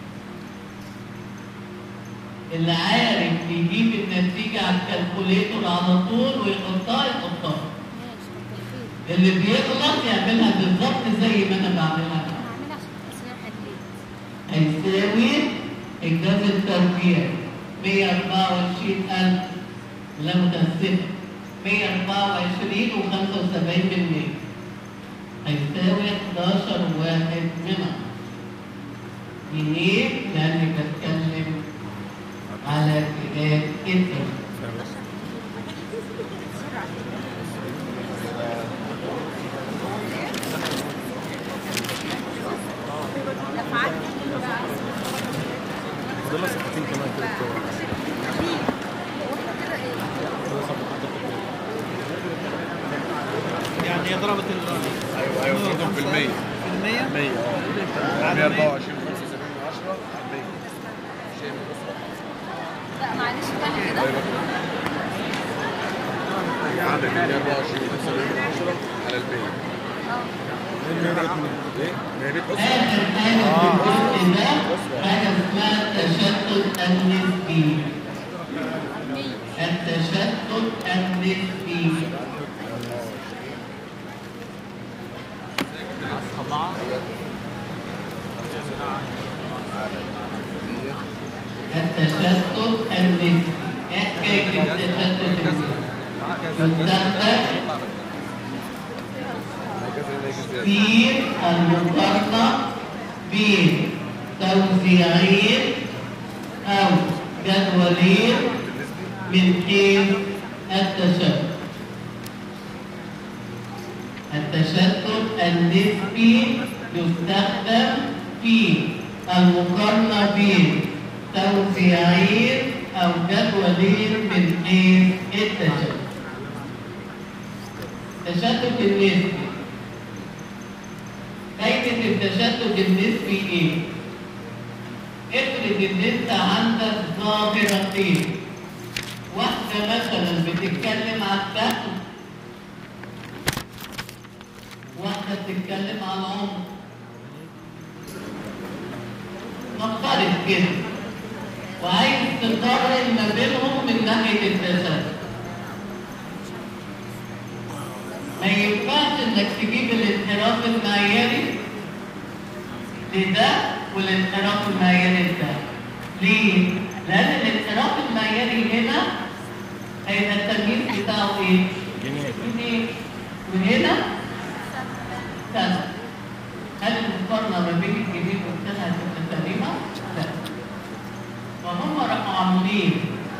Speaker 1: 100 اللي عارف يجيب النتيجة على الكالكوليتور على طول ويحطها يحطها
Speaker 2: ماشي كتر خير
Speaker 1: اللي بيغلط يعملها بالظبط زي ما انا بعملها
Speaker 2: انا هعملها عشان بس انا حليت
Speaker 1: هيساوي إنجاز التربيع 124000 لا متأسفة 124 و75 بالمية هيساوي 11 واحد منها جنيه لأني بتكلم على اتجاه التربيع
Speaker 3: فاضل لها صفحتين كمان كده بتوع فاضل صفحة كده.
Speaker 4: يعني هي ضربت ال
Speaker 5: ايوه ايوه فرضهم في المية
Speaker 4: في المية
Speaker 5: 100 اه 124 75 10
Speaker 2: لا معلش تاني كده
Speaker 5: عندك 124 75 10 على البيت ايه؟ ما هي دي
Speaker 1: آخر حاجة في الجزء ده حاجة اسمها التشتت النسبي التشتت النسبي
Speaker 4: أربعة
Speaker 1: التشتت النسبي ايه حكاية التشتت النسبي؟ يستخدم في المقارنة بين توزيعين أو جدولين من حيث التشتت التشتت النسبي يستخدم في المقارنة بين توزيعين أو جدولين من حيث التشتت التشتت النسبي فايدة التشتت النسبي ايه؟ افرض ان انت عندك ظاهرتين واحدة مثلا بتتكلم عن الدخل واحدة بتتكلم عن العمر نفترض كده وعايز تقارن ما بينهم من ناحية التشتت ما ينفعش انك تجيب الانحراف المعياري لده والانحراف المعياري لده ليه؟ لأن الانحراف المعياري هنا هيبقى التمييز بتاعه ايه؟
Speaker 3: جنيه
Speaker 1: جنيه وهنا سنة هل المقارنة ما بين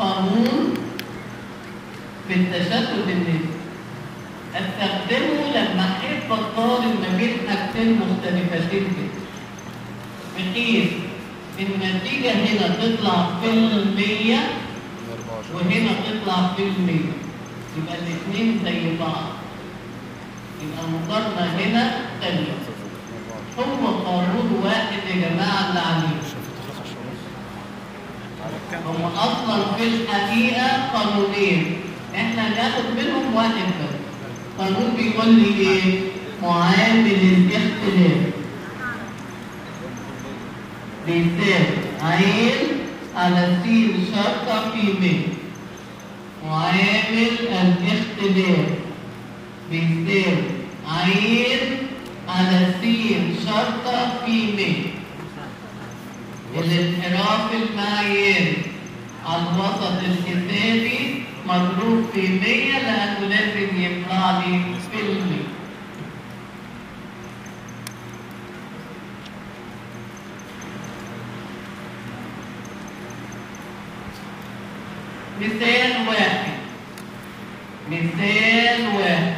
Speaker 1: قانون في التشتت النسبي استخدمه لما احب اقارن ما بين حاجتين مختلفتين جدا بحيث النتيجة هنا تطلع في المية
Speaker 3: 24
Speaker 1: وهنا تطلع في المية يبقى الاثنين زي بعض يبقى المقارنة هنا تانية هو قانون واحد يا جماعة اللي عليه هم اصلا في الحقيقه قانونين احنا هناخد منهم واحد بس قانون بيقول لي ايه معامل الاختلاف بيساوي عين على س شرطة في م معامل الاختلاف بيساوي عين على س شرطة في م الانحراف المعياري على الوسط الحسابي مضروب في 100 لأنه لازم يطلع لي في المية. مثال واحد مثال واحد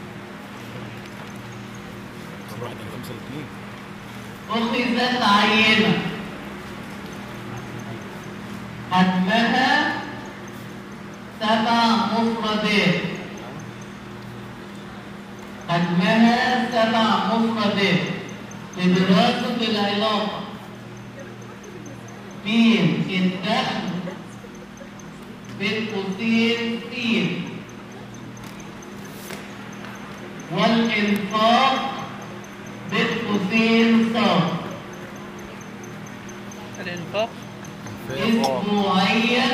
Speaker 3: طب واحد من خمسة لاثنين
Speaker 1: أخذت عينة حجمها سبع مفردات حجمها سبع مفردات لدراسة العلاقة بين الدخل بين قوسين س والإنفاق بين قوسين ص
Speaker 4: الانفاق
Speaker 1: اسبوعيا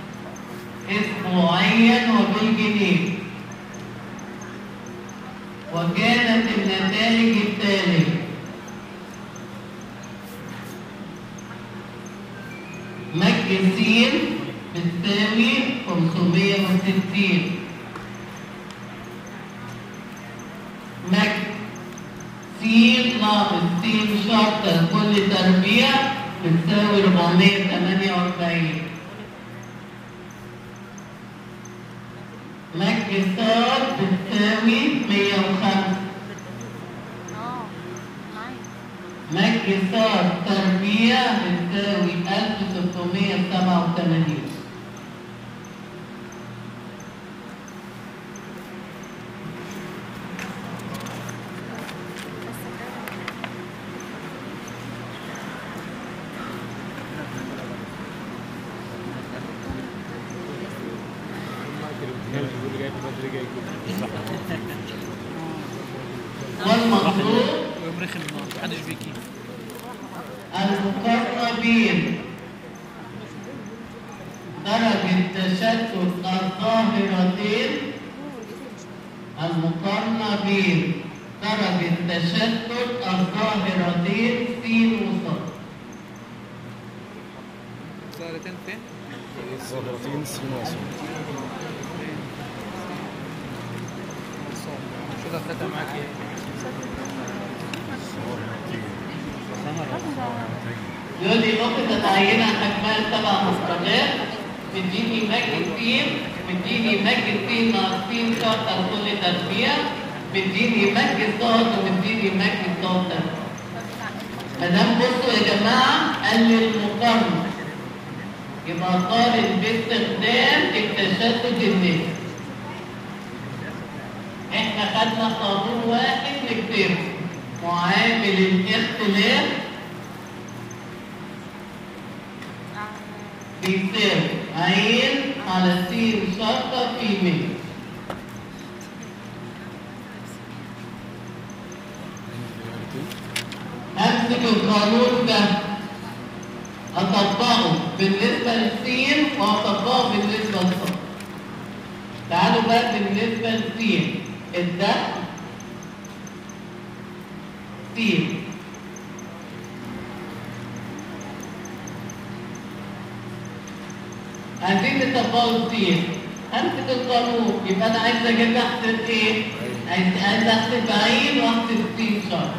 Speaker 1: اسبوعيا وبالجنيه وكانت النتائج التالية مجلسين بتساوي 560 مج سين ناقص سين شرطة كل تربيع بتساوي 448 مجلسات بتساوي 105
Speaker 2: اه معايا
Speaker 1: مجلسات تربيع بتساوي 1687
Speaker 3: يقول لي جاي بدري جاي
Speaker 1: والمطلوب
Speaker 4: ويوم رخم محدش بيجي
Speaker 1: المقارنة بين درجة تشتت الظاهرتين المقارنة بين درجة تشتت الظاهرتين س وص
Speaker 4: ظاهرتين فين؟
Speaker 3: الظاهرتين سين وصول
Speaker 4: شو ده ثلاثة معاك ايه؟
Speaker 1: يقول لي أخذت عينة حجمها سبع مفردات مديني ماجنتين مديني ماجنتين ناقصين شرطة لكل تربيع مديني ماجن صاد ومديني ماجن صاد تربيع مادام بصوا يا جماعة قال لي المقارنة يبقى قارن باستخدام التشتت النسبي احنا خدنا قانون واحد نكتبه معامل الاختلاف بيساوي عين على س شرطة في مية همسك القانون ده أطبقه بالنسبة للسين وأطبقه بالنسبة للصف تعالوا بقى بالنسبة للسين الدخل سين عايزين نطبقوا السين همسك القانون يبقى أنا عايز أجيب أحسب إيه؟ عايز عايز أحسب عين وأحسب سين شرط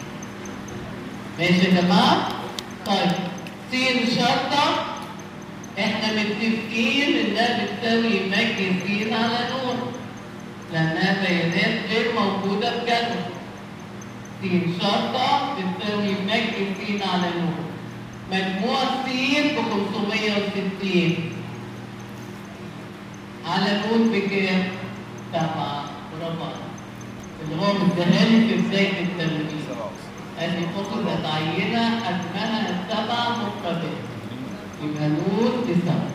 Speaker 1: ماشي يا جماعة؟ طيب سين شرطة احنا متفقين انها بتساوي مج س على نون لانها بيانات غير موجوده في جدول س شرطه بتساوي مج س على نون مجموع س ب 560 على نون بكام؟ سبعة برافو عليك. اللي هو مديها لي في بداية التمرين ادي خطوة عينة حجمها السبع مقابل يبقى نون بسبعة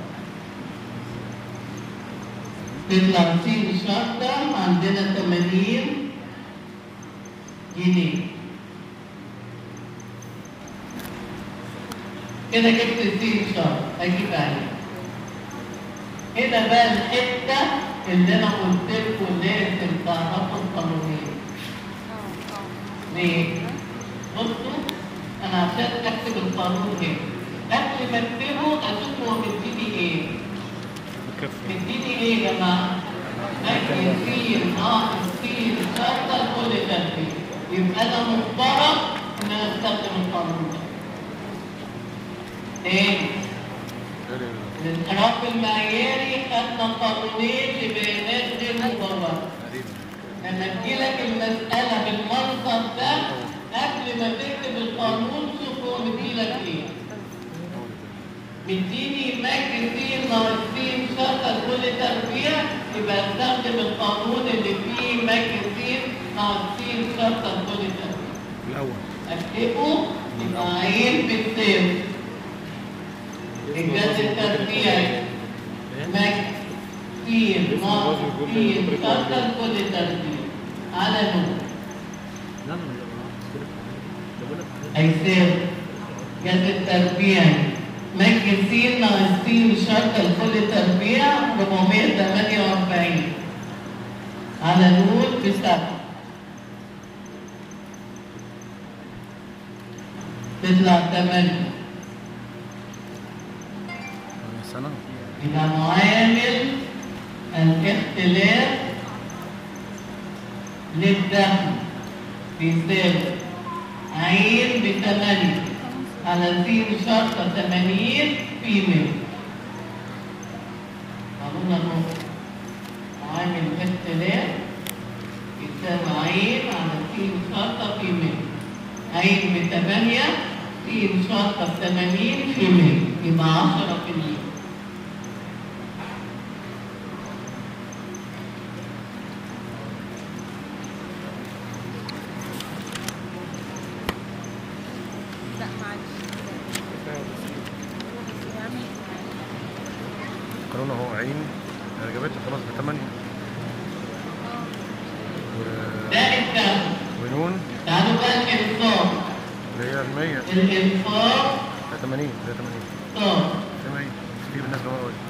Speaker 1: تطلع س شرطة عندنا 80 جنيه كده جبت س شرط اجيب عليه هنا بقى الحتة اللي انا قلت لكم لازم تعرفوا القانونين
Speaker 2: اه اه
Speaker 1: ليه؟ بصوا انا عشان اكتب القانون هنا قبل ما اكتبه اشوف هو مديني ايه
Speaker 3: بكفي
Speaker 1: مديني ايه يا جماعه؟ اكل سين ناقص سين شرطه لكل ترتيب يبقى انا مضطرب ان انا استخدم القانون ده تاني الانحراف المعياري خدنا قانونين لبيانات غير مبرره لما تجيلك المسألة بالمنظر ده قبل ما تكتب القانون شوف هو مديلك ايه مديني مج س ناقص س شرطة لكل تربيع يبقى استخدم القانون اللي فيه مج س ناقص س شرطة لكل تربيع
Speaker 3: الأول
Speaker 1: اكتبه يبقى عين بالصفر إنجاز التربيع مج س ناقص س شرطة لكل تربيع على نور
Speaker 4: لا انا ده بقول لك
Speaker 1: هيساوي جذر التربيع مج س ناقص س شرطة لكل تربيع 448 على نون بسبعة تطلع 8
Speaker 3: سنة
Speaker 1: إذا معامل الاختلاف للدخل بيساوي عين بثمانية على س شرطة ثمانين في مية قانون اهو معامل الاختلاف يساوي عين على س شرطة في مية عين بثمانية س شرطة ثمانين في مية يبقى عشرة في المية
Speaker 2: لا معلش يعني
Speaker 3: قانون اهو عين انا جابتها خلاص بثمانية و...
Speaker 1: ده الكم
Speaker 3: ونون
Speaker 1: تعالوا بقى الانفاق
Speaker 3: اللي هي المية
Speaker 1: الانفاق
Speaker 3: ده 80 ده 80
Speaker 1: طار
Speaker 3: زي ما هي دي بالنسبة لورا وجه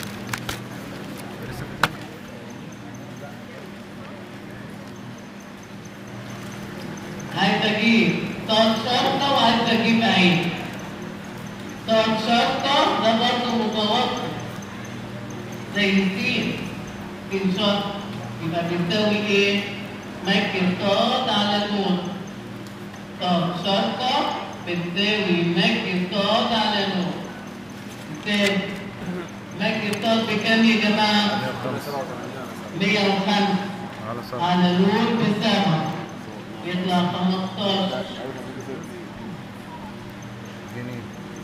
Speaker 3: لسه في تاني.
Speaker 1: عايز اجيب طار شرطة وعايز اجيب عين طار شرطة ده برضه متوسط زي السين سين شرطة يبقى بيساوي ايه؟ مكن طاد على نون طار شرطة بتساوي مكن طاد على نون بتساوي مكن طاد بكام يا جماعة؟ 105
Speaker 3: على صح
Speaker 1: على نون بسبعة يطلع 15
Speaker 3: جنيه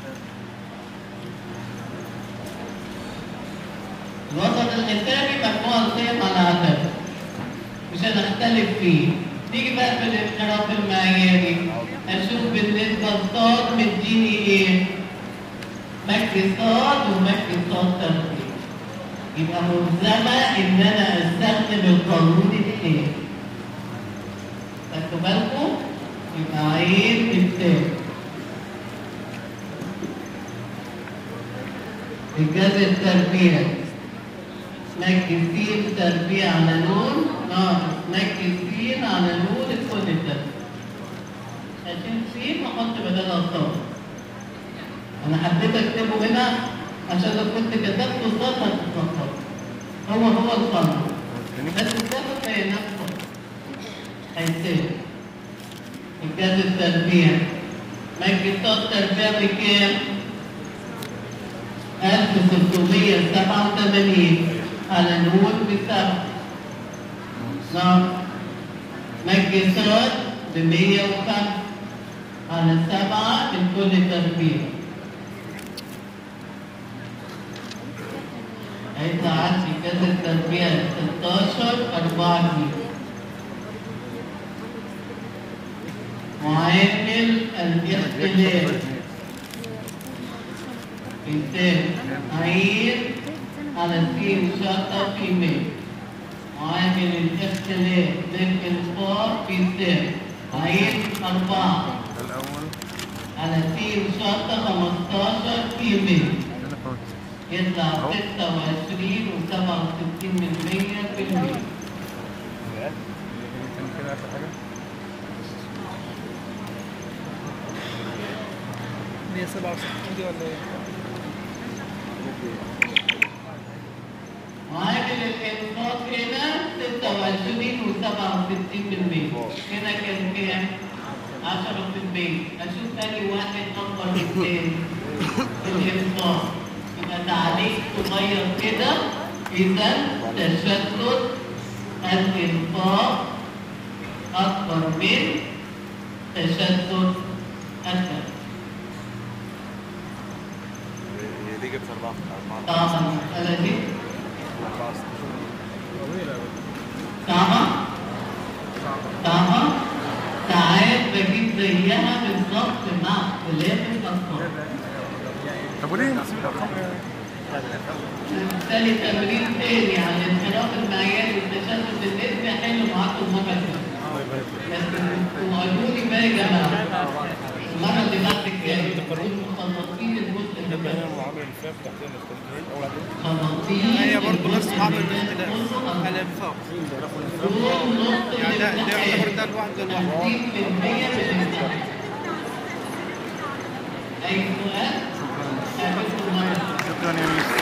Speaker 1: الوسط الحسابي مجموع القيم على عدد مش هنختلف فيه نيجي بقى في الانحراف المعياري اشوف بالنسبه لصاد مديني ايه مكي صاد ومكي صاد ترتيب يبقى ملزمه ان انا استخدم القانون التاني خدتوا بالكم يبقى عين بالتاني إنجاز التربيع مكي سين تربيع على نون ناقص مكي سين على نون الكل التربيع عشان سين أحط بدلها صاد أنا حبيت أكتبه هنا عشان لو كنت كتبته صاد هتتلخبط هو هو القانون بس الصاد هي نفسه هيسيب إنجاز التربيع مكي صاد تربيع بكام؟ 1687 على نون بسبعة نعم مجسات ب 105 على سبعة من كل تربيع هيطلع عندي كذا تربيع 16 4 جنيه معامل الاختلاف مثال عين على سين شرطة في ميل معامل الاختلاف للإنفاق في سين عين أربعة
Speaker 3: الأول
Speaker 1: على سين شرطة 15 في ميل
Speaker 3: أنا فوت
Speaker 1: يطلع 26 و67 من مية في المية
Speaker 3: كان كده آخر حاجة
Speaker 6: 167 دي ولا ايه؟
Speaker 1: معامل الإنفاق هنا 26 و67 من مية هنا كان كام؟ 10 في المية أشوف أي واحد أكبر من التاني الإنفاق يبقى تعليق صغير كده إذا تشتت الإنفاق أكبر من تشتت الدم
Speaker 5: هي دي جبت أربعة أربعة
Speaker 1: طبعا المسألة دي
Speaker 3: طويلة أوي
Speaker 1: صعبة صعبة ساعات بجيب زيها بالظبط مع اختلاف الأصناف
Speaker 3: طب وليه نحسب الأرقام
Speaker 1: بالتالي تمرين تاني عن الانحراف المعياري والتشتت الاسمي حلو معاكم مرة تانية لكن تقولوا لي بقى يا جماعة المرة اللي بعد الجاية تكونوا مخلصين الجزء اللي فات
Speaker 3: المعامل اللي فيها تحتها الاختلاف أول
Speaker 1: خلصين
Speaker 6: هي برضه نفس معامل
Speaker 1: الجزء
Speaker 6: الاختلاف
Speaker 1: كله.
Speaker 6: الانفاق
Speaker 1: دول نص
Speaker 6: يعني ده ده يعتبر ده
Speaker 1: الامتحان
Speaker 6: لوحده ده لوحده
Speaker 1: 50% من الامتحان أي سؤال؟ أعملكم مرة
Speaker 3: شكرا يا ميس